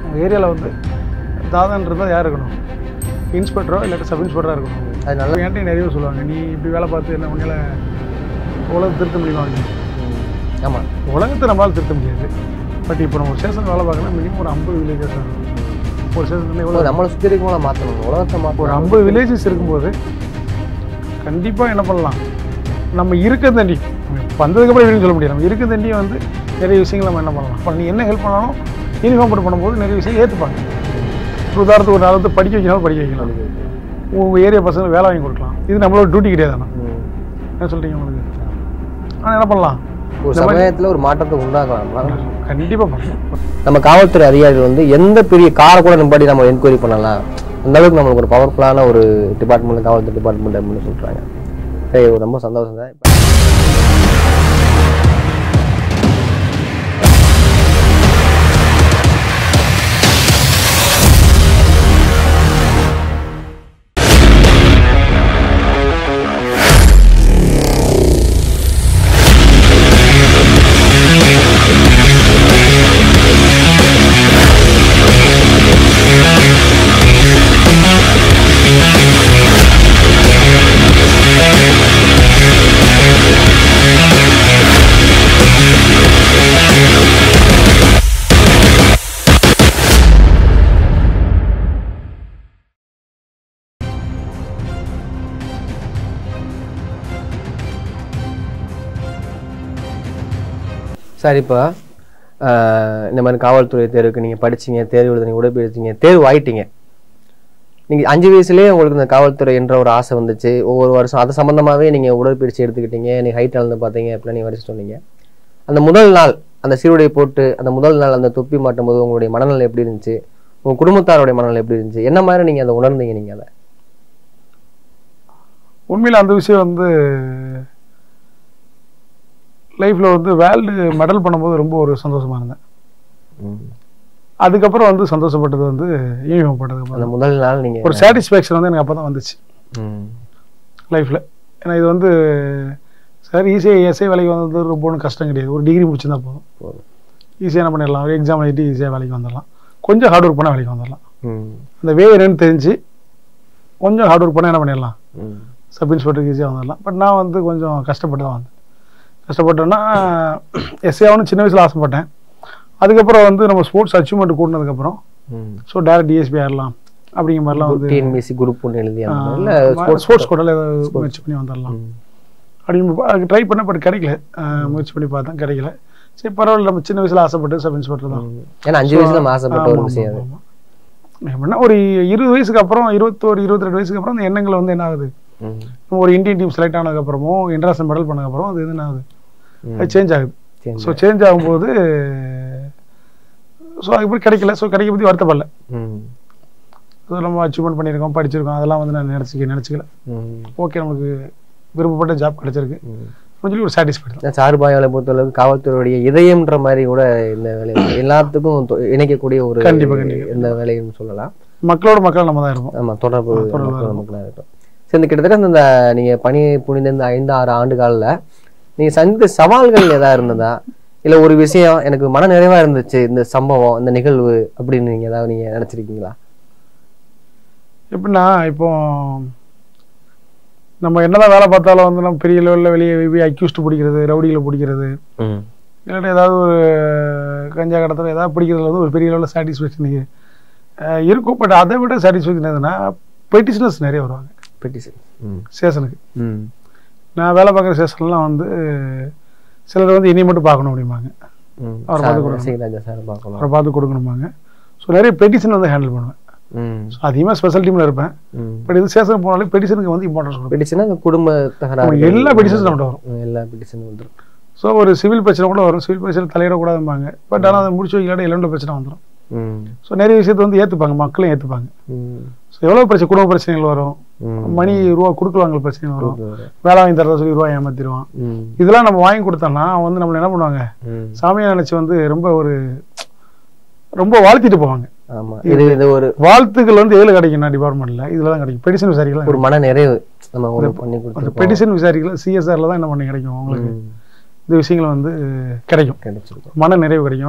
உங்கள் ஏரியாவில் வந்து தாதன் இருந்தால் யார் இருக்கணும் இன்ஸ்பெக்டரோ இல்லாட்டி சப் இன்ஸ்பெக்டராக இருக்கணும் அது நல்ல நல்லா என்கிட்ட நிறைய சொல்லுவாங்க நீ இப்படி வேலை பார்த்து என்ன உன்னால உலகத்தை திருத்த முடியுமா அப்படின்னு. ஆமாம் உலகத்தை நம்மளால் திருத்த முடியாது பட் இப்போ நம்ம ஒரு ஸ்டேஷன் வேலை பார்க்கணும் மினிமம் ஒரு ஐம்பது வில்லேஜஸ் இருக்கும் ஒரு ஸ்டேஷன் எவ்வளோ நம்மளை சுற்றி இருக்கவங்கள மாற்றணும் உலகத்தை ஒரு மாற்றணும் ஐம்பது வில்லேஜஸ் இருக்கும்போது கண்டிப்பாக என்ன பண்ணலாம் நம்ம இருக்க தண்டி வந்ததுக்கப்புறம் எப்படின்னு சொல்ல முடியாது நம்ம இருக்க தண்டியை வந்து நிறைய விஷயங்கள் நம்ம என்ன பண்ணலாம் இப்போ நீ என்ன ஹெல்ப் பண்ணாலும் யூனிஃபார்ம் போட்டு பண்ணும்போது நிறைய விஷயம் ஏற்றுப்பாங்க இப்போ உதாரணத்துக்கு ஒரு நாளத்து படிக்க வைக்கணும் படிக்க வைக்கலாம் உங்கள் ஏரியா பசங்க வேலை வாங்கி கொடுக்கலாம் இது நம்மளோட டியூட்டி கிடையாது ஆனால் ம். என்ன சொல்கிறீங்க உங்களுக்கு ஆனால் என்ன பண்ணலாம் ஒரு சமயத்தில் ஒரு மாற்றத்தை உண்டாக்கலாம் கண்டிப்பாக பண்ணலாம் நம்ம காவல்துறை அதிகாரிகள் வந்து எந்த பெரிய காரை கூட நிப்பாட்டி நம்ம என்கொயரி பண்ணலாம் அந்த அளவுக்கு நம்மளுக்கு ஒரு பவர்ஃபுல்லான ஒரு டிபார்ட்மெண்ட் காவல்துறை டிபார்ட்மெண்ட் அப்படின்னு சொல்றாங்க சரி ரொம்ப சந்தோஷம் தான் சார் இப்போ இந்த மாதிரி காவல்துறை தேர்வுக்கு நீங்கள் படிச்சீங்க தேர்வு எழுதுனீங்க உடற்பயிற்சிங்க தேர்வு ஆயிட்டீங்க நீங்கள் அஞ்சு வயசுலேயே உங்களுக்கு இந்த காவல்துறை என்ற ஒரு ஆசை வந்துச்சு ஒவ்வொரு வருஷம் அது சம்மந்தமாகவே நீங்கள் உடற்பயிற்சி எடுத்துக்கிட்டீங்க நீங்கள் ஹைட் அளந்து பார்த்தீங்க அப்படிலாம் நீங்கள் வரைச்சு சொன்னீங்க அந்த முதல் நாள் அந்த சீருடை போட்டு அந்த முதல் நாள் அந்த தொப்பி மாட்டும் போது உங்களுடைய மனநிலை எப்படி இருந்துச்சு உங்கள் குடும்பத்தாருடைய மனநிலை எப்படி இருந்துச்சு என்ன மாதிரி நீங்கள் அதை உணர்ந்தீங்க நீங்கள் அதை உண்மையில் அந்த விஷயம் வந்து லைஃப்பில் வந்து வேர்ல்டு மெடல் பண்ணும்போது ரொம்ப ஒரு சந்தோஷமாக இருந்தேன் அதுக்கப்புறம் வந்து சந்தோஷப்பட்டது வந்து யூனிஃபார்ம் போட்டதுக்கு அந்த முதல் நாள் நீங்கள் ஒரு சாட்டிஸ்ஃபேக்ஷன் வந்து எனக்கு அப்போ தான் வந்துச்சு லைஃப்பில் ஏன்னா இது வந்து சார் ஈஸியாக எஸ்ஐ வேலைக்கு வந்தது ரொம்ப ஒன்றும் கஷ்டம் கிடையாது ஒரு டிகிரி முடிச்சிருந்தா போதும் போதும். ஈஸியாக என்ன பண்ணிடலாம் ஒரு எக்ஸாம் எழுதி ஈஸியாக வேலைக்கு வந்துடலாம் கொஞ்சம் ஹார்ட் ஒர்க் பண்ணால் வேலைக்கு வந்துடலாம் அந்த வே என்னன்னு தெரிஞ்சு கொஞ்சம் ஹார்ட் ஒர்க் பண்ணால் என்ன பண்ணிடலாம் சப் இன்ஸ்பெக்டருக்கு ஈஸியாக வந்துடலாம் பட் நான் வந்து கொஞ்சம் கஷ்டப்பட்டு தான் வந்தேன் கஷ்டப்பட்டேன்னா எஸ்ஏ ஆகணும் சின்ன வயசில் ஆசைப்பட்டேன் அதுக்கப்புறம் வந்து நம்ம ஸ்போர்ட்ஸ் அச்சீவ்மெண்ட் கூட்டினதுக்கப்புறம் ஸோ டேரக்ட் டிஎஸ்பி ஆயிடலாம் அப்படிங்கிற மாதிரிலாம் வந்து டிஎன்பிஎஸ்சி குரூப் ஒன்று எழுதி இல்லை ஸ்போர்ட்ஸ் ஸ்போர்ட்ஸ் கோட்டால ஏதாவது முயற்சி பண்ணி வந்துடலாம் அப்படின்னு அதுக்கு ட்ரை பண்ண பட் கிடைக்கல அஹ் முயற்சி பண்ணி பார்த்தேன் கிடைக்கல சரி பரவாயில்ல நம்ம சின்ன வயசுல ஆசைப்பட்டு சப் இன்ஸ்பெக்டர் தான் ஏன்னா அஞ்சு வயசுல நம்ம ஆசைப்பட்ட ஒரு ஆமா, விஷயம் அது ஆமா, ஆமா. எப்படின்னா ஒரு இருபது வயசுக்கு அப்புறம் இருபத்தோரு இருபத்தி ரெண்டு வயசுக்கு அப்புறம் அந்த எண்ணங்கள் வந்து என்ன ஆகுது ம். நம்ம ஒரு இந்தியன் டீம் செலக்ட் ஆனதுக்கப்புறமும் இன்டர்நேஷனல் மெடல் பண்ணதுக்கப்புறம் அது என்ன ஆகுது ம். அது சேஞ்ச் ஆகுது சரி. ஸோ சேஞ்ச் ஆகும்போது ஸோ அதுக்கப்புறம் கிடைக்கல ஸோ கிடைக்க பற்றி வருத்தப்படல ம். ஸோ நம்ம அச்சீவ்மெண்ட் பண்ணியிருக்கோம் படிச்சிருக்கோம் அதெல்லாம் வந்து நான் நினச்சிக்க நினச்சிக்கல ம். ஓகே நமக்கு விருப்பப்பட்ட ஜாப் கிடைச்சிருக்கு ம். அப்படின்னு சொல்லி ஒரு சாட்டிஸ்ஃபைட் தான் நான் சார்பாயாவை பொறுத்தளவுக்கு காவல்துறையுடைய இதயம்ன்ற மாதிரி கூட இந்த வேலை எல்லாத்துக்கும் தொ- இணைக்கக்கூடிய ஒரு கண்டிப்பா, கண்டிப்பா. இந்த வேலைன்னு சொல்லலாம் மக்களோட மக்கள் நம்ம தான் இருப்போம் ஆமா தொடர்பு ஆ, தொடர்பு மக்கள் இருக்கும். மக்களாக இருக்கும் சரி இந்த கிட்டத்தட்ட இந்த நீங்க பணி புனிந்த இந்த ஐந்து ஆறு ஆண்டு காலில் நீங்க சந்தித்த சவால்கள் ஏதா இருந்ததா இல்ல ஒரு விஷயம் எனக்கு மன நிறைவா இருந்துச்சு இந்த சம்பவம் இந்த நிகழ்வு அப்படின்னு நீங்க ஏதாவது நீங்க நினைச்சிருக்கீங்களா எப்படின்னா இப்போ நம்ம என்னதான் வேலை பார்த்தாலும் வந்து நம்ம பெரிய லெவலில் வெளியே போய் அக்யூஸ்ட் பிடிக்கிறது ரவுடிகளை பிடிக்கிறது இல்லாட்டி ஏதாவது ஒரு கஞ்சா கடத்தல ஏதாவது பிடிக்கிறதுல வந்து ஒரு பெரிய லெவலில் சாட்டிஸ்ஃபேக்ஷன் இருக்கும் பட் அதை விட சாட்டிஸ்ஃபேக்ஷன் எதுனா பெட்டிஷனர்ஸ் நிறைய வருவாங்க பெட்டிஷன் ஸ்டேஷனுக்கு நான் வேலை பார்க்குற ஸ்டேஷன்லாம் வந்து சிலர் வந்து இனி மட்டும் பார்க்கணும் அப்படிம்பாங்க அவர் பார்த்து கொடுக்கணும். சீராஜா சார் பார்க்கலாம் அவரை பார்த்து கொடுக்கணுமாங்க ஸோ நிறைய பெட்டிஷன் வந்து ஹேண்டில் பண்ணுவேன் ம். ஸோ அதிகமாக ஸ்பெஷல் டீமில் இருப்பேன் ம். பட் இது ஸ்டேஷனுக்கு போனாலே பெட்டிஷனுக்கு வந்து இம்பார்ட்டன்ஸ் கொடுப்பேன் பெட்டிஷனா இந்த குடும்ப தகராறு நம்ம எல்லா petitions நம்மகிட்ட வரும். ம், எல்லா பெட்டிஷனும் வந்துடும் ஸோ ஒரு சிவில் பிரச்சனை கூட வரும் சிவில் பிரச்சனை தலையிடக்கூடாதும்பாங்க பட் ஆனால் அதை முடிச்சு வைக்கலாட்ட இளண்ட பிரச்சனை வந்துடும் ம். ஸோ நிறைய விஷயத்தை வந்து ஏற்றுப்பாங்க மக்களும் ஏற்றுப்பாங்க ம். ஸோ எவ்வளோ பிரச்சனை குடும்ப பிரச்சனைகள் வரும் ம். மணி ரூபா கொடுக்குவாங்க பிரச்சனை வரும் வரும். வேலை வாங்கி தரதா சொல்லி ரூபா ஏமாத்திடுவான் ம். இதெல்லாம் நம்ம வாங்கி கொடுத்தோம்னா அவன் வந்து நம்மளை என்ன பண்ணுவாங்க ம். சாமியா நினைச்சு வந்து ரொம்ப ஒரு ரொம்ப வாழ்த்திட்டு போவாங்க ஆமா இது இது ஒரு வாழ்த்துக்கள் வந்து எதுல கிடைக்கும்னா டிபார்ட்மெண்ட்ல இதுல தான் கிடைக்கும் பெடிஷன் விசாரிக்கலாம் ஒரு மன நிறைவு நம்ம ஒண்ணு பண்ணி அந்த கொடுத்துருக்கோம் பெடிஷன் விசாரிக்கல சிஎஸ்ஆர்ல தான் என்ன பண்ணி கிடைக்கும் உங்களுக்கு ம். இந்த விஷயங்கள் வந்து கிடைக்கும் கிடைச்சிருக்கும் மன நிறைவு கிடைக்கும் ஆனால்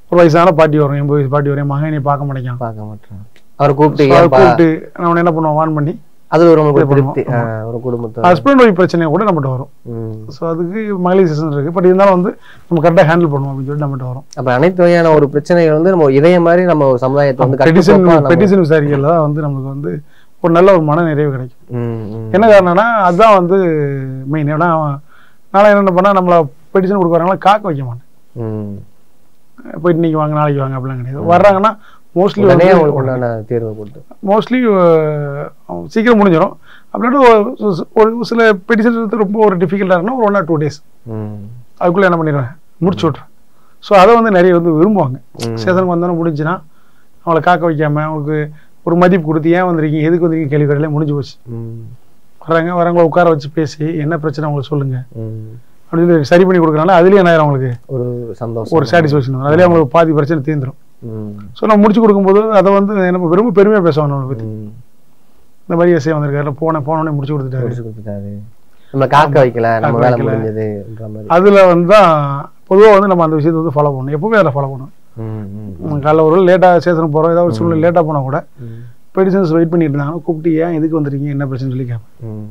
ஒரு வயசான பாட்டி வரும் எண்பது வயசு பாட்டி வரும் என் மகன் நீ பார்க்க மாட்டேங்கான் பார்க்க மாட்டேன் அவரை கூப்பிட்டு So, அதை ஏன்பா கூப்பிட்டு நம்ம என்ன பண்ணுவோம் வான் பண்ணி அது ஒரு உங்களுக்கு இது பண்ணுவோம். திருப்தி ஆ, ஒரு குடும்பத்தை ஹஸ்பண்ட் ஒய்ஃப் பிரச்சனை கூட நம்மகிட்ட வரும் ம். ஸோ அதுக்கு மகளிர் செஷன் இருக்கு பட் இருந்தாலும் வந்து நம்ம கரெக்டாக ஹேண்டில் பண்ணுவோம் அப்படின்னு சொல்லிட்டு நம்மகிட்ட வரும் அப்ப அனைத்து வகையான ஒரு பிரச்சனைகள் வந்து நம்ம இதய மாதிரி நம்ம ஒரு சமுதாயத்தை வந்து பெட்டிஷன் கட்டுக்கோப்பா நம்ம- பெட்டிஷன் விசாரிக்கல தான் வந்து நம்மளுக்கு வந்து ஒரு நல்ல ஒரு மன நிறைவு கிடைக்கும் ம், ம். என்ன காரணம்னா அதுதான் வந்து மெயின் ஏன்னா அவன் நாளை என்ன பண்ணா நம்மள பெட்டிஷன் கொடுக்க வராங்களா காக்க வைக்க மாட்டேன் ம். போயிட்டு இன்னைக்கு வாங்க நாளைக்கு வாங்க அப்படிலாம் கிடையாது வர்றாங்கன்னா மோஸ்ட்லி உடனே அவங்களுக்கு உண்டான தீர்வு கொடுத்து மோஸ்ட்லி சீக்கிரம் முடிஞ்சிடும் அப்படின்னா ஒரு ஒரு சில பெட்டிஷன் ரொம்ப ஒரு டிஃபிகல்ட்டாக இருக்குன்னா ஒரு ஒன் ஆர் டூ டேஸ் ம். அதுக்குள்ளே என்ன பண்ணிடுவேன் முடிச்சு விட்றேன் ஸோ அதை வந்து நிறைய வந்து விரும்புவாங்க ம். சேதனுக்கு வந்தோன்னே முடிஞ்சுன்னா அவங்கள காக்க வைக்காம அவங்களுக்கு ஒரு மதிப்பு கொடுத்து ஏன் வந்திருக்கீங்க எதுக்கு வந்திருக்கீங்க கேள்வி கடையில முடிஞ்சு போச்சு ம். வர்றாங்க வரவங்கள உட்கார வச்சு பேசி என்ன பிரச்சனை அவங்களுக்கு சொல்லுங்க ம். அப்படின்னு சொல்லி சரி பண்ணி கொடுக்குறாங்க அதுலேயே என்ன ஆயிரும் அவங்களுக்கு ஒரு சந்தோஷம் ஒரு சாட்டிஸ்ஃபேக்ஷன் வரும் அதுலேயே அவங்களுக்கு பாதி பிரச்சனை தீர்ந்துரும் ம். ஸோ நம்ம முடிச்சு கொடுக்கும்போது அதை வந்து நம்ம ரொம்ப பெருமையாக பேசுவோம் நம்மளை பற்றி ம். இந்த மாதிரி எஸ்ஐ வந்திருக்காரு போன போனோடனே முடிச்சு கொடுத்துட்டாரு முடிச்சு கொடுத்துட்டாரு நம்ம காக்க வைக்கல நம்ம காக்க வேலை வைக்கல. முடிஞ்சதுன்ற மாதிரி அதுல வந்து தான் பொதுவாக வந்து நம்ம அந்த விஷயத்தை வந்து ஃபாலோ பண்ணணும் எப்பவுமே அதில் ஃபாலோ பண்ணணும் ம், ம், நம்ம காலைல ஒரு லேட்டாக சேசனம் போகிறோம் ஏதாவது ஒரு சூழ்நிலை லேட்டாக போனால் கூட ம், பெடிஷன்ஸ் வெயிட் பண்ணிட்டு இருந்தாங்கன்னா கூப்பிட்டு ஏன் எதுக்கு வந்திருக்கீங்க என்ன பிரச்சனை சொல்லி கேட்பேன் ம்.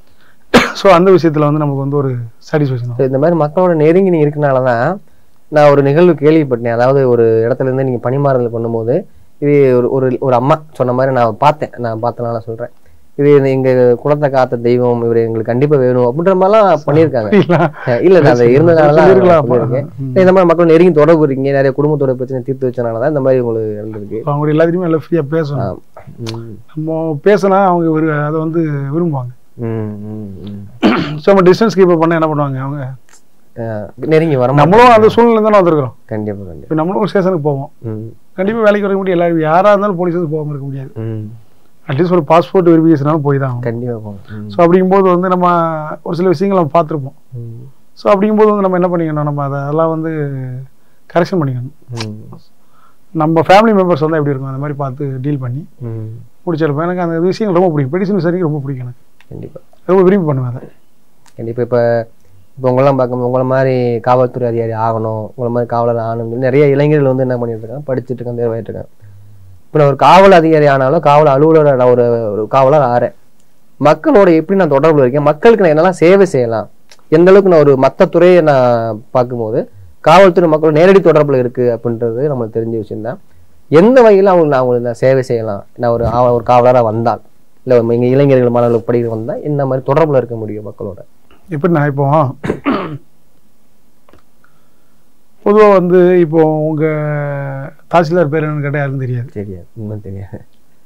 ஸோ அந்த விஷயத்தில் வந்து நமக்கு வந்து ஒரு சாட்டிஸ்ஃபேக்ஷன் So, இந்த மாதிரி மக்களோட நெருங்கி நீங்க இருக்கனால தான் நான் ஒரு நிகழ்வு கேள்விப்பட்டேன் அதாவது ஒரு இடத்துல இருந்து நீங்க பணிமாறுதல் பண்ணும்போது இது ஒரு ஒரு ஒரு அம்மா சொன்ன மாதிரி நான் பார்த்தேன் நான் பார்த்தனால சொல்றேன் இது எங்க குலத்தை காத்த தெய்வம் இவர் எங்களுக்கு கண்டிப்பா வேணும் அப்படின்ற மாதிரிலாம் பண்ணியிருக்காங்க அஹ் இல்ல நான் அது இருந்ததுனால தான் சொல்லியிருக்கலாம் நான் சொல்லியிருக்கேன். இந்த மாதிரி மக்கள் நெருங்கி தொடர்பு இருக்கீங்க நிறைய குடும்பத்தோட பிரச்சனை தீர்த்து வச்சனால தான் இந்த மாதிரி உங்களுக்கு இருந்திருக்கு அவங்க எல்லாத்தையுமே எல்லாம் ஃப்ரீயாக பேசணும் ஆம். ம், நம்ம பேசினா அவங்க விரு- அதை வந்து விரும்புவாங்க ம், ம், ம். ஸோ நம்ம டிஸ்டன்ஸ் கீப்பர் பண்ண என்ன பண்ணுவாங்க அவங்க அஹ் நெருங்கி வர நம்மளும் அந்த சூழ்நிலை தானே வந்திருக்கிறோம் கண்டிப்பா கண்டிப்பா இப்போ நம்மளும் ஒரு ஸ்டேஷனுக்கு போவோம் ம், கண்டிப்பாக வேலைக்கு வர முடியும் எல்லாரும் யாராக இருந்தாலும் போலீஸ் போகாமல் இருக்க முடியாது ம். அட்லீஸ்ட் ஒரு பாஸ்போர்ட் வெரிஃபிகேஷனாலும் போய் தான் ஆகும் கண்டிப்பா போகும் ம், ஸோ அப்படிங்கும்போது வந்து நம்ம ஒரு சில விஷயங்கள் நம்ம பார்த்துருப்போம் ம், ஸோ அப்படிங்கும்போது வந்து நம்ம என்ன பண்ணிக்கணும் நம்ம அதை அதெல்லாம் வந்து கரெக்ஷன் பண்ணிக்கணும் ம், நம்ம ஃபேமிலி மெம்பர்ஸ் வந்து எப்படி இருக்கும் அந்த மாதிரி பார்த்து டீல் பண்ணி ம். முடிச்சிருப்பேன் எனக்கு அந்த விஷயங்கள் ரொம்ப பிடிக்கும் பெடிஷன் விசாரிக்க ரொம்ப பிடிக்கும் எனக்கு கண்டிப்பா ரொம்ப விரும்பி பண்ணுவேன் அதை கண்டிப்பா இப்ப இப்போ உங்களெல்லாம் பார்க்கும்போது உங்களை மாதிரி காவல்துறை அதிகாரி ஆகணும் உங்களை மாதிரி காவலர் ஆகணும் சொல்லி நிறைய இளைஞர்கள் வந்து என்ன பண்ணிட்டு இருக்காங்க படிச்சுட்டு இருக்காங்க தேர்வாயிட்டு இருக்காங்க இப்போ நான் ஒரு காவல் அதிகாரி ஆனாலும் காவல் அலுவலர் நான் ஒரு ஒரு காவலர் ஆறேன் மக்களோட எப்படி நான் தொடர்புல இருக்கேன் மக்களுக்கு நான் என்னெல்லாம் சேவை செய்யலாம் எந்த அளவுக்கு நான் ஒரு மற்ற துறையை நான் பார்க்கும்போது காவல்துறை மக்களோட நேரடி தொடர்புல இருக்கு அப்படின்றது நம்மளுக்கு தெரிஞ்ச விஷயம்தான் எந்த வகையில் அவங்களுக்கு நான் அவங்களுக்கு நான் சேவை செய்யலாம் நான் ஒரு ஆவ- ஒரு காவலராக வந்தால் இல்லை எங்கள் இளைஞர்கள் மாணவர்கள் படிக்கிற வந்தால் என்ன மாதிரி தொடர்புல இருக்க முடியும் மக்களோட எப்படி நான் இப்போ பொதுவாக வந்து இப்போ உங்கள் தாசில்தார் பேர் என்னன்னு கேட்டால் யாருக்கும் தெரியாது தெரியாது இன்னும் தெரியாது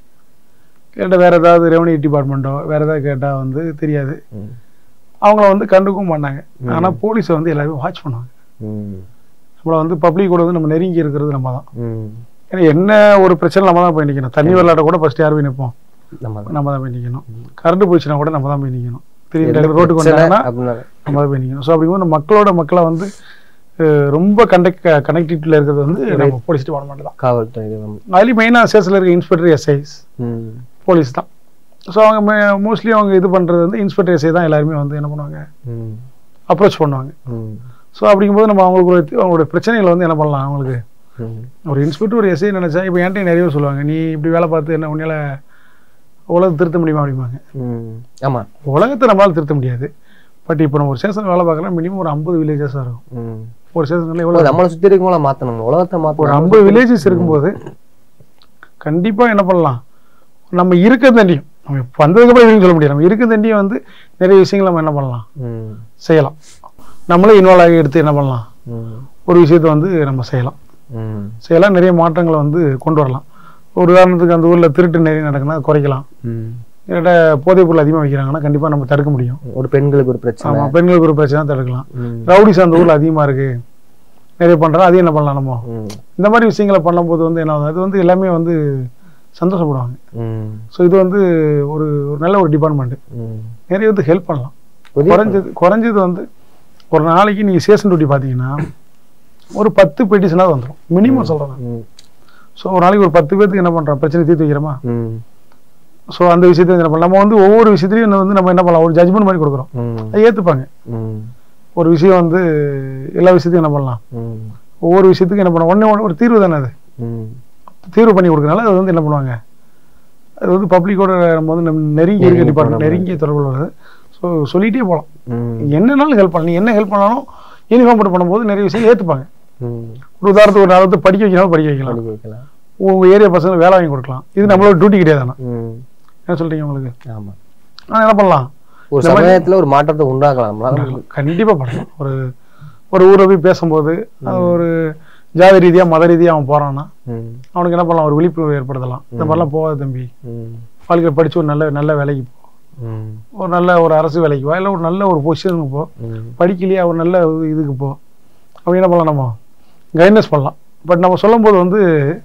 கேட்டால் வேறு ஏதாவது ரெவன்யூ டிபார்ட்மெண்ட்டோ வேறு ஏதாவது கேட்டால் வந்து தெரியாது ம். அவங்கள வந்து கண்டுக்கவும் மாட்டாங்க ஆனால் போலீஸை வந்து எல்லாருமே வாட்ச் பண்ணுவாங்க ம். நம்மளை வந்து பப்ளிக் கூட வந்து நம்ம நெருங்கி இருக்கிறது நம்ம தான் ம். ஏன்னா என்ன ஒரு பிரச்சனை நம்ம தான் போய் நிற்கணும் தண்ணி விளையாட கூட ஃபர்ஸ்ட் யார் போய் நிற்போம் நம்ம தான். நம்ம தான் போய் நிற்கணும் கரண்ட் போயிடுச்சுன்னா கூட நம்ம தான் போய் நிற்கணும் எந்த திடீர்னு ரோட்டுக்கு பிரச்சனை வந்தாங்கன்னா அப்படின்னா நம்ம தான் போய் நிற்கணும் ஸோ அப்படிங்கும்போது இந்த மக்களோட மக்களை வந்து அஹ், ரொம்ப கண்டக்ட் கனெக்டிவிட்டியில் இருக்கிறது வந்து நம்ம போலீஸ் டிபார்ட்மெண்ட் தான் காவல்துறை இது நம்ம. அதுலேயும் மெயினாக ஸ்டேஷனில் இருக்க இன்ஸ்பெக்டர் எஸ்ஐஸ் ம். போலீஸ் தான் ஸோ அவங்க மோஸ்ட்லி அவங்க இது பண்ணுறது வந்து இன்ஸ்பெக்டர் எஸ்ஐ தான் எல்லாருமே வந்து என்ன பண்ணுவாங்க ம். அப்ரோச் பண்ணுவாங்க ம். ஸோ அப்படிங்கும்போது நம்ம அவங்களுக்கு ஒரு அவங்களோட பிரச்சனைகளை வந்து என்ன பண்ணலாம் அவங்களுக்கு ம். ஒரு இன்ஸ்பெக்டர் ஒரு எஸ்ஐ நினைச்சா இப்போ என்கிட்ட நிறைய பேர் சொல்லுவாங்க நீ இப்படி வேலை பார்த்து என்ன உன்னால உலகத்தை திருத்த முடியுமா அப்படிம்பாங்க ம். ஆமா உலகத்தை நம்மளால திருத்த முடியாது பட் இப்போ நம்ம ஒரு ஸ்டேஷன் வேலை பார்க்கலாம் மினிமம் ஒரு ஐம்பது வில்லேஜஸாக இருக்கும் ம். ஒரு ஸ்டேஷனில் இப்போ எவ்வளோ நம்மளை சுத்தி இருக்கவங்கள மாத்தணும் உலகத்தை ஒரு மாத்தணும் ஐம்பது வில்லேஜஸ் இருக்கும்போது கண்டிப்பாக என்ன பண்ணலாம் நம்ம இருக்க தண்டியும் நம்ம இப்போ வந்ததுக்கப்புறம் எதுவும் சொல்ல முடியாது நம்ம இருக்க தண்டியும் வந்து நிறைய விஷயங்கள் நம்ம என்ன பண்ணலாம் ம். செய்யலாம் நம்மளே இன்வால்வ் ஆகி எடுத்து என்ன பண்ணலாம் ம். ஒரு விஷயத்தை வந்து நம்ம செய்யலாம் ம். செய்யலாம் நிறைய மாற்றங்களை வந்து கொண்டு வரலாம் ஒரு உதாரணத்துக்கு அந்த ஊரில் திருட்டு நிறைய நடக்குன்னா குறைக்கலாம் ம். இல்லாட்ட போதைப் பொருள் அதிகமாக வைக்கிறாங்கன்னா கண்டிப்பாக நம்ம தடுக்க முடியும் ஒரு பெண்களுக்கு ஒரு பிரச்சனை ஆமாம் பெண்களுக்கு ஒரு பிரச்சனை தடுக்கலாம் ம். ரவுடிஸ் அந்த ஊரில் அதிகமாக இருக்கு நிறைய பண்ணுறோம் அதையும் என்ன பண்ணலாம் நம்ம ம். இந்த மாதிரி விஷயங்களை பண்ணும்போது வந்து என்ன ஆகுது அது வந்து எல்லாமே வந்து சந்தோஷப்படுவாங்க ம். ஸோ இது வந்து ஒரு ஒரு நல்ல ஒரு டிபார்ட்மெண்ட்டு ம். நிறைய வந்து ஹெல்ப் பண்ணலாம் உதவி குறைஞ்சது குறைஞ்சது வந்து ஒரு நாளைக்கு நீங்கள் சேஷன் டியூட்டி பார்த்தீங்கன்னா ஒரு பத்து பெட்டிஷனாவது வந்துடும் மினிமம் சொல்கிறேன் ம். ஸோ ஒரு நாளைக்கு ஒரு பத்து பேருக்கு என்ன பண்ணுறோம் பிரச்சனை தீர்த்து வைக்கிறோமா ம். ஸோ அந்த விஷயத்தை என்ன பண்ணலாம் நம்ம வந்து ஒவ்வொரு விஷயத்துலையும் வந்து நம்ம என்ன பண்ணலாம் ஒரு ஜட்ஜ்மெண்ட் மாதிரி கொடுக்குறோம் ம். அதை ஏற்றுப்பாங்க ம். ஒரு விஷயம் வந்து எல்லா விஷயத்தையும் என்ன பண்ணலாம் ம். ஒவ்வொரு விஷயத்துக்கும் என்ன பண்ணுவோம் ஒன்று ஒரு தீர்வு தானே அது ம் தீர்வு பண்ணி கொடுக்கறனால அது வந்து என்ன பண்ணுவாங்க அது வந்து பப்ளிக்கோட நம்ம வந்து நம்ம நெருங்கி இருக்க நெருங்கி டிபார்ட்மெண்ட் போன நெருங்கிய தொடர்பு உள்ளது ஸோ சொல்லிகிட்டே போகலாம் ம் என்னனாலும் ஹெல்ப் பண்ணலாம் நீ என்ன ஹெல்ப் பண்ணாலும் யூனிஃபார்ம் போட்டு பண்ணும்போது நிறைய விஷயம் ஏற்றுப்பாங்க ம் ஒரு உதாரணத்துக்கு ஒரு நாளத்து படிக்க வைக்கணும் படிக்க வைக்கலாம் படிக்க வைக்கலாம் உங்கள் ஏரியா பசங்களுக்கு வேலை வாங்கி கொடுக்கலாம் இது நம்மளோட டியூட்டி கிடையாது ஆனால் ம் என்ன சொல்றீங்க உங்களுக்கு ஆமா ஆனால் என்ன பண்ணலாம் ஒரு சமுதாயத்துல ஒரு மாற்றத்தை உண்டாக்கலாம் நம்மளால கண்டிப்பா பண்ணலாம் ஒரு ஒரு ஊரை போய் பேசும்போது அது ஒரு ஜாதி ரீதியா மத ரீதியா அவன் போறான்னா ம் அவனுக்கு என்ன பண்ணலாம் ஒரு விழிப்புணர்வு ஏற்படுத்தலாம் இந்த மாதிரிலாம் போகாத தம்பி ம் வாழ்க்கையில் படிச்சு ஒரு நல்ல நல்ல வேலைக்கு போ ம் ஒரு நல்ல ஒரு அரசு வேலைக்கு போ இல்லை ஒரு நல்ல ஒரு பொசிஷனுக்கு போ ம் படிக்கலையா ஒரு நல்ல ஒரு இதுக்கு போ அப்படி என்ன பண்ணலாம் நம்ம கைட்னஸ் பண்ணலாம் பட் நம்ம சொல்லும்போது வந்து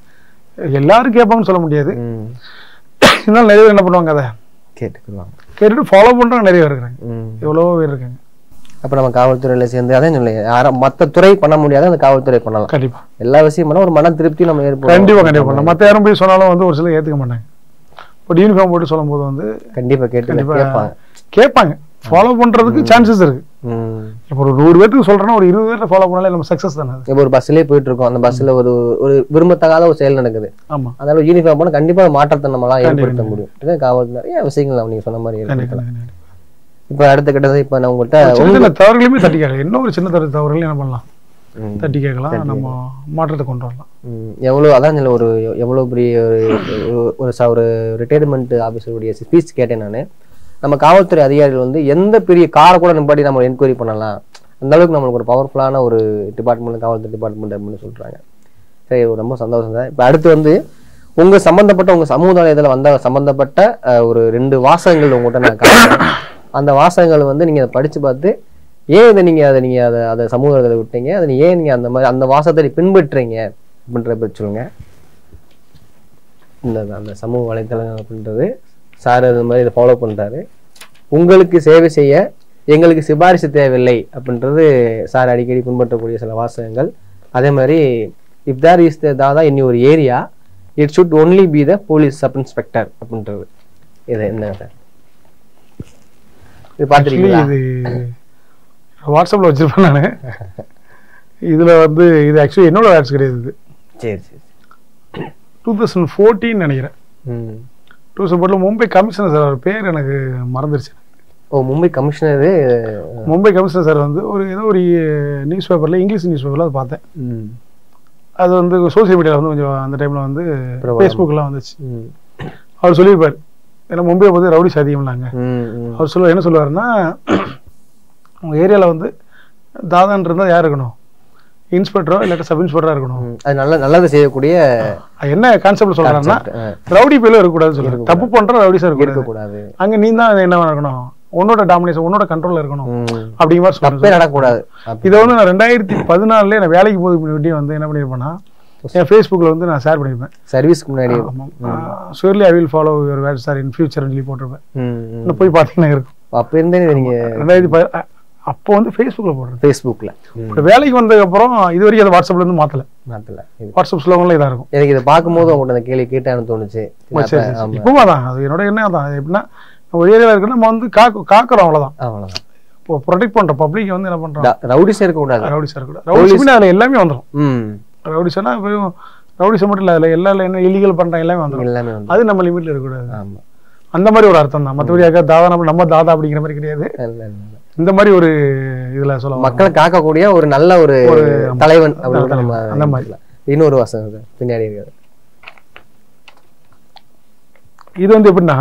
எல்லாரும் கேட்பாங்கன்னு சொல்ல முடியாது ம் இருந்தாலும் நிறைய பேர் என்ன பண்ணுவாங்க அதை கேட்டுக்குவாங்க கேட்டுட்டு ஃபாலோ பண்றவங்க நிறைய பேர் இருக்கிறாங்க ம் எவ்வளவோ பேர் இருக்காங்க அப்ப நம்ம காவல்துறையில சேர்ந்து அதான் சொல்லுங்க யாரும் மத்த துறை பண்ண முடியாத அந்த காவல்துறை பண்ணலாம் கண்டிப்பா எல்லா விஷயம் பண்ணா ஒரு மன திருப்தி நம்ம ஏற்படும் கண்டிப்பா கண்டிப்பா பண்ணலாம் மற்ற யாரும் போய் சொன்னாலும் வந்து ஒரு சிலர் ஏத்துக்க மாட்டாங்க பட் யூனிஃபார்ம் போட்டு சொல்லும்போது வந்து கண்டிப்பா கேட்டு கண்டிப்பா கேட்பாங்க கேட்பாங்க ஃபாலோ பண்றதுக்கு சான்சஸ் இருக்கு ம் இப்போ ஒரு நூறு பேருக்கு சொல்றேன்னா ஒரு இருபது பேர்ட்ட ஃபாலோ பண்ணாலே நம்ம சக்சஸ் தானே அது இப்போ ஒரு பஸ்லயே போயிட்டு இருக்கோம் அந்த பஸ்ல ஒரு ஒரு விரும்பத்தகாத ஒரு செயல் நடக்குது ஆமா அதனால யூனிஃபார்ம் பண்ண கண்டிப்பா மாற்றத்தை நம்மளால ஏற்படுத்த முடியும் இதுதான் காவல் நிறைய விஷயங்கள் நம்ம நீங்க சொன்ன மாதிரி கண்டிப்பா ஏற்படுத்தலாம் கண்டிப்பா. இப்ப அடுத்த கட்டத்தை இப்ப நான் உங்கள்கிட்ட சின்ன சின்ன தவறுகளையுமே தட்டி கேட்கலாம் என்ன ஒரு சின்ன தவறு தவறுகளையும் என்ன பண்ணலாம் ம். தட்டி கேட்கலாம் நம்ம மாற்றத்தை கொண்டு வரலாம் ம், எவ்வளவு அதான் சொல்ல ஒரு எவ்வளவு பெரிய ஒரு- ஒரு- ஒரு ச- ஒரு ரிட்டையர்மெண்ட் ஆஃபீஸருடைய ஸ்பீச் கேட்டேன் நான் நம்ம காவல்துறை அதிகாரிகள் வந்து எந்த பெரிய காரை கூட நிப்பாட்டி நம்ம என்கொயரி பண்ணலாம் அந்த அளவுக்கு நம்மளுக்கு ஒரு பவர்ஃபுல்லான ஒரு டிபார்ட்மெண்ட் காவல்துறை டிபார்ட்மெண்ட் அப்படின்னு சொல்றாங்க சரி ரொம்ப சந்தோஷம் தான் இப்போ அடுத்து வந்து உங்க சம்பந்தப்பட்ட உங்க சமுதாயத்துல வந்த சம்பந்தப்பட்ட அஹ், ஒரு ரெண்டு வாசகங்கள் உங்கள்கிட்ட நான் காட்டுறேன் அந்த வாசகங்கள் வந்து நீங்க அதை படிச்சு பார்த்து ஏன் இதை நீங்க அதை நீங்க அதை அதை சமூகத்தில் விட்டீங்க அதை நீ ஏன் நீங்க அந்த மாதிரி அந்த வாசகத்தை பின்பற்றுறீங்க அப்படின்ற பற்றி சொல்லுங்க இந்த அந்த சமூக வலைத்தளம் அப்படின்றது சார் அது மாதிரி இதை ஃபாலோ பண்றாரு உங்களுக்கு சேவை செய்ய எங்களுக்கு சிபாரிசு தேவையில்லை அப்படின்றது சார் அடிக்கடி பின்பற்றக்கூடிய சில வாசகங்கள் அதே மாதிரி இஃப் தேர் இஸ் தாதா இனி ஒரு area it should only be the police sub inspector அப்படின்றது இது என்ன சார் இது ஆக்சுவலி பார்த்துருக்கீங்களா இது வாட்ஸ்அப்ல வச்சிருப்பேன் நான் இதுல வந்து இது ஆக்சுவலி என்னோட ஆட்ஸ் கிடையாது இது சரி சரி டூ தௌசண்ட் ஃபோர்டீன் நினைக்கிறேன் ம் டூ தௌசண்ட் ஃபோர்ட்டில் மும்பை கமிஷனர் சார் அவர் பேர் எனக்கு மறந்துருச்சு ஓ Mumbai commissioner Mumbai commissioner sir வந்து ஒரு ஏதோ ஒரு நியூஸ் பேப்பரில் இங்கிலீஷ் நியூஸ் பேப்பரில் அதை பார்த்தேன் ம் அது வந்து சோஷியல் மீடியாவில் வந்து கொஞ்சம் அந்த டைமில் வந்து பிரபலம். ஃபேஸ்புக்கெலாம் வந்துச்சு ம் அவர் சொல்லியிருப்பார் ஏன்னா மும்பை வந்து ரவுடி சாதியம்லாங்க ம் ம் அவர் சொல்லுவார் என்ன சொல்லுவாருன்னா உங்கள் ஏரியாவில் வந்து தாதான் இருந்தால் யார் இருக்கணும் இன்ஸ்பெக்டரோ இல்லாட்டி சப் இன்ஸ்பெக்டராக இருக்கணும் ம். அது நல்ல நல்லது செய்யக்கூடிய அது என்ன கான்செப்ட் சொல்கிறாருன்னா concept. ஆ, ரவுடி பேரும் இருக்கக்கூடாதுன்னு சொல்லுவாங்க தப்பு பண்ணுற ரவுடிஸாக இருக்கக்கூடாது இருக்கக்கூடாது அங்கே நீ தான் என்ன இருக்கணும் உன்னோட டாமினேஷன் உன்னோட கண்ட்ரோலில் இருக்கணும் ம். அப்படிங்கிற மாதிரி சொல்லுவாங்க தப்பே நடக்கூடாது அப்படி. இதை வந்து நான் ரெண்டாயிரத்தி பதினாலுலேயே நான் வேலைக்கு போது முன்னாடி வந்து என்ன பண்ணியிருப்பேன்னா என் ஃபேஸ்புக்கில் வந்து நான் ஷேர் பண்ணியிருப்பேன் சர்வீஸ்க்கு முன்னாடி surely I will follow your word sir in future சொல்லி போட்டிருப்பேன் ம், ம். இன்னும் போய் பார்த்தீங்கன்னா இருக்கும் அப்ப இருந்தே நீங்க ரெண்டாயிரத்தி பதி அ- அப்போ வந்து ஃபேஸ்புக்கில் போடுறது ஃபேஸ்புக்ல ம். இப்போ வேலைக்கு வந்ததுக்கப்புறம் இது வரைக்கும் அதை வாட்ஸ்அப்ல இருந்து மாற்றல மாத்தல இது. வாட்ஸ்அப் ஸ்லோகன்ல இதாக இருக்கும் எனக்கு இதை பார்க்கும்போது உங்கள்ட்ட அந்த கேள்வி கேட்டான்னு தோணுச்சு சரி, சரி, சரி. ஆமா இப்பவும் அதான் அது என்னோட எண்ணம் தான் எப்படின்னா ஒரு ஏரியாவில் இருக்குன்னா நம்ம வந்து காக்க காக்குறோம் அவ்வளோதான் அவ்வளவுதான் இப்போ ப்ரொடெக்ட் பண்ணுறோம் பப்ளிக் வந்து என்ன பண்ணுறோம் ர- ரவுடிஸே இருக்கக்கூடாது ரவுடி சார் கூட ரவுடி சார் அதில் எல்லாமே வந்துடும் ம் ரவுடி சார்னா இப்போ ரவுடி சார் மட்டும் இல்லை அதில் எல்லா என்ன இல்லீகல் பண்ணுறாங்க எல்லாமே வந்துடும் எல்லாமே வந்து அது நம்ம லிமிட்ல இருக்கக்கூடாது ஆமா அந்த மாதிரி ஒரு அர்த்தம் தான் மற்றபடி யாருக்கா தாதா நம்ம நம்ம தாதா அப்படிங்கிற மாதிரி கிடையாது இல்ல, இல்ல, இல்ல. இந்த மாதிரி ஒரு இதுல சொல்ல வரேன். மக்களை காக்கக்கூடிய ஒரு நல்ல ஒரு தலைவன் அப்படின்னு நம்ம அந்த மாதிரி. எடுத்துக்கலாம். இன்னொரு வாசகம் இருக்கு. பின்னாடி இருக்காது இது வந்து எப்படின்னா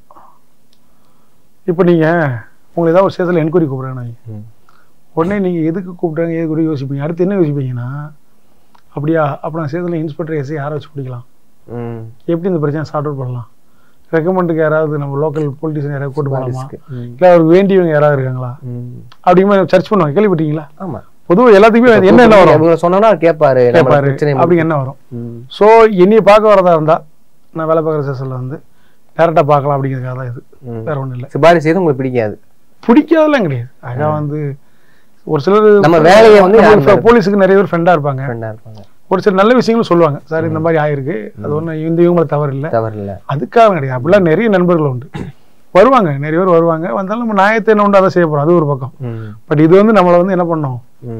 இப்போ நீங்க உங்களை ஏதாவது ஒரு சேதத்தில் என்கொயரி கூப்பிடுறாங்க உடனே நீங்க எதுக்கு கூப்பிட்டாங்க எதுக்கு கூட யோசிப்பீங்க அடுத்து என்ன யோசிப்பீங்கன்னா அப்படியா அப்போ நான் சேதத்தில் இன்ஸ்பெக்டர் எஸ்ஐ யாரை வச்சு பிடிக்கலாம் ம் எப்படி இந்த பிரச்சனை சார்ட் அவுட் பண்ணலாம் ரெக்கமெண்டுக்கு யாராவது நம்ம லோக்கல் பொலிட்டிஷியன் யாராவது கூட்டு போகலாமா ம். இல்லை அவருக்கு வேண்டியவங்க யாராவது இருக்காங்களா ம். அப்படிங்கிற மாதிரி சர்ச் பண்ணுவாங்க கேள்விப்பட்டீங்களா ஆமா பொதுவாக எல்லாத்துக்குமே என்ன என்ன வரும் இவங்க சொன்னா கேட்பாரு நம்ம கேட்பாரு பிரச்சனை அப்படிங்க என்ன வரும் ம். ஸோ என்னைய பார்க்க வரதா இருந்தா நான் வேலை பார்க்குற ஸ்டேஷனில் வந்து டேரெக்டாக பார்க்கலாம் அப்படிங்கிறதுக்காக தான் இது ம். வேற ஒன்றும் இல்லை சிபாரிசு செய்து உங்களுக்கு பிடிக்காது பிடிக்காதெல்லாம் கிடையாது ஆகா வந்து ஒரு சிலர் நம்ம வேலையை வந்து நம்ம யார் இப்ப போலீஸுக்கு நிறைய பேர் ஃப்ரெண்டாக இருப்பாங்க ஃப்ரெண்டா இருப்பாங்க ஒரு சில நல்ல விஷயங்களும் சொல்லுவாங்க சார் இந்த மாதிரி ஆயிருக்கு அது ஒன்றும் இந்த இவங்கள தவறு இல்லை தவறு இல்ல அதுக்காக கிடையாது அப்படிலாம் நிறைய நண்பர்கள் உண்டு வருவாங்க நிறைய பேர் வருவாங்க வந்தாலும் நம்ம நியாயத்தை என்ன உண்டு அதை செய்ய போகிறோம் அது ஒரு பக்கம் ம். பட் இது வந்து நம்மளை வந்து என்ன பண்ணோம் ம்.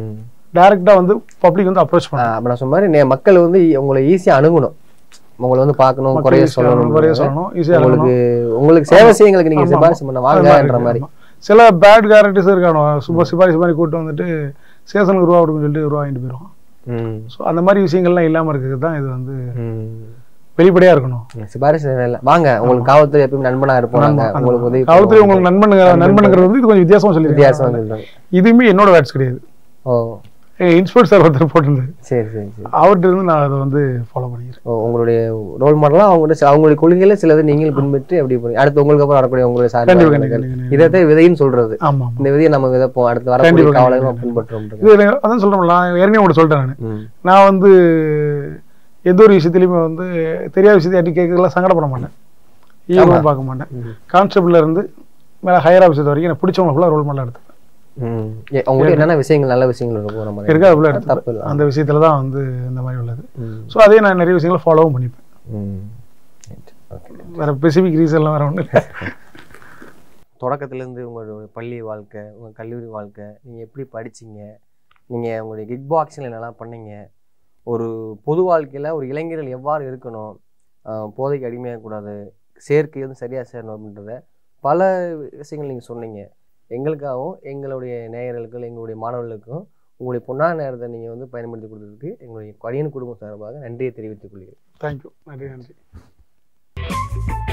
டைரெக்டாக வந்து பப்ளிக் வந்து அப்ரோச் பண்ணணும் அப்ப நான் சொன்ன மாதிரி நே- மக்கள் வந்து உங்களை ஈஸியா அணுகணும் உங்களை வந்து பார்க்கணும் குறைய சொல்லணும் குறைய சொல்லணும் ஈஸியாக உங்களுக்கு உங்களுக்கு சேவை செய்ய எங்களுக்கு நீங்க ஆமா, சிபாரிசு பண்ண வாங்கன்ற மாதிரி சில பேட் கேரக்டர்ஸ் இருக்கானோ சும்மா சிபாரிசு மாதிரி கூட்டு வந்துட்டு சேஷனுக்கு ரூபா கொடுக்குன்னு சொல்லிட்டு ரூபா வாங்கிட்டு போயிடுவான் ம், ஸோ அந்த மாதிரி விஷயங்கள்லாம் இல்லாமல் இருக்கிறது தான் இது வந்து ம். வெளிப்படையாக இருக்கணும் சிபாரிசு தேவையில்ல வாங்க உங்களுக்கு காவல்துறை எப்பயும் நண்பனா இருப்போம் நாங்க உங்களுக்கு உதவி காவல்துறை உங்களுக்கு நண்பனுங்க நண்பனுங்கிறது வந்து இது கொஞ்சம் வித்தியாசமா வித்தியாசம் சொல்லியிருக்காங்க சொல்றாங்க இதுவுமே என்னோட வேர்ட்ஸ் கிடையாது ஓ இன்ஸ்பெக்டர் சார் ஒருத்தர் போட்டிருந்தாரு சரி சரி சரி அவர்கிட்ட இருந்து நான் அதை வந்து ஃபாலோ பண்ணிக்கிறேன் ஓ, உங்களுடைய ரோல் மாடலாம் அவங்க அவங்களுடைய கொள்கையில சிலது நீங்களும் பின்பற்றி அப்படி பண்ணி அடுத்து உங்களுக்கு அப்புறம் வரக்கூடிய உங்களுடைய கண்டிப்பா சார்ந்த கண்டிப்பா இதை விதைன்னு சொல்றது ஆமா ஆமா இந்த விதையை நம்ம விதைப்போம் அடுத்து வரக்கூடிய கண்டிப்பா, காவலர்கள் கண்டிப்பா. பின்பற்றோம் இது எனக்கு அதான் சொல்றேன் நான் ஏற்கனவே உங்கள்ட்ட சொல்லிட்டேன் நான் ம் நான் வந்து எந்த ஒரு விஷயத்துலையுமே வந்து தெரியாத விஷயத்தை யார்ட்டி கேட்கறதுலாம் சங்கடப்பட மாட்டேன் ஈகோவும் பார்க்க மாட்டேன் ம். கான்ஸ்டபிள்ல இருந்து மேலே ஹையர் ஆஃபீஸர் வரைக்கும் எனக்கு பிடிச்சவங்க ஃபுல்லாக ரோல் மாடலாக எடுத்துப்பேன் ம் ஏ, உங்களுக்கு என்னென்ன விஷயங்கள் நல்ல விஷயங்கள் இருக்கும் நம்ம இருக்கா ஃபுல்லாக எடுத்துப்பேன் தப்பு இல்லை அந்த விஷயத்துல தான் வந்து இந்த மாதிரி உள்ளது ம் ஸோ அதே நான் நிறைய விஷயங்களை ஃபாலோவும் பண்ணிப்பேன் ம் Right. Okay. வேற ஸ்பெசிஃபிக் ரீசன்லாம் வேற ஒன்றும் இல்லை தொடக்கத்துலேருந்து உங்களுடைய பள்ளி வாழ்க்கை உங்கள் கல்லூரி வாழ்க்கை நீங்கள் எப்படி படிச்சீங்க நீங்கள் உங்களுடைய கிக் பாக்ஸில் என்னெல்லாம் பண்ணீங்க ஒரு பொது வாழ்க்கையில் ஒரு இளைஞர்கள் எவ்வாறு இருக்கணும் ஆஹ் போதைக்கு அடிமையாகக்கூடாது சேர்க்கை வந்து சரியாக சேரணும் அப்படின்றத பல விஷயங்கள் நீங்கள் சொன்னீங்க எங்களுக்காகவும் எங்களுடைய நேயர்களுக்கும் எங்களுடைய மாணவர்களுக்கும் உங்களுடைய பொன்னான நேரத்தை நீங்கள் வந்து பயன்படுத்தி கொடுத்ததுக்கு எங்களுடைய கடியன் குடும்பம் சார்பாக நன்றியை தெரிவித்துக் கொள்கிறேன் தேங்க்யூ நன்றி நன்றி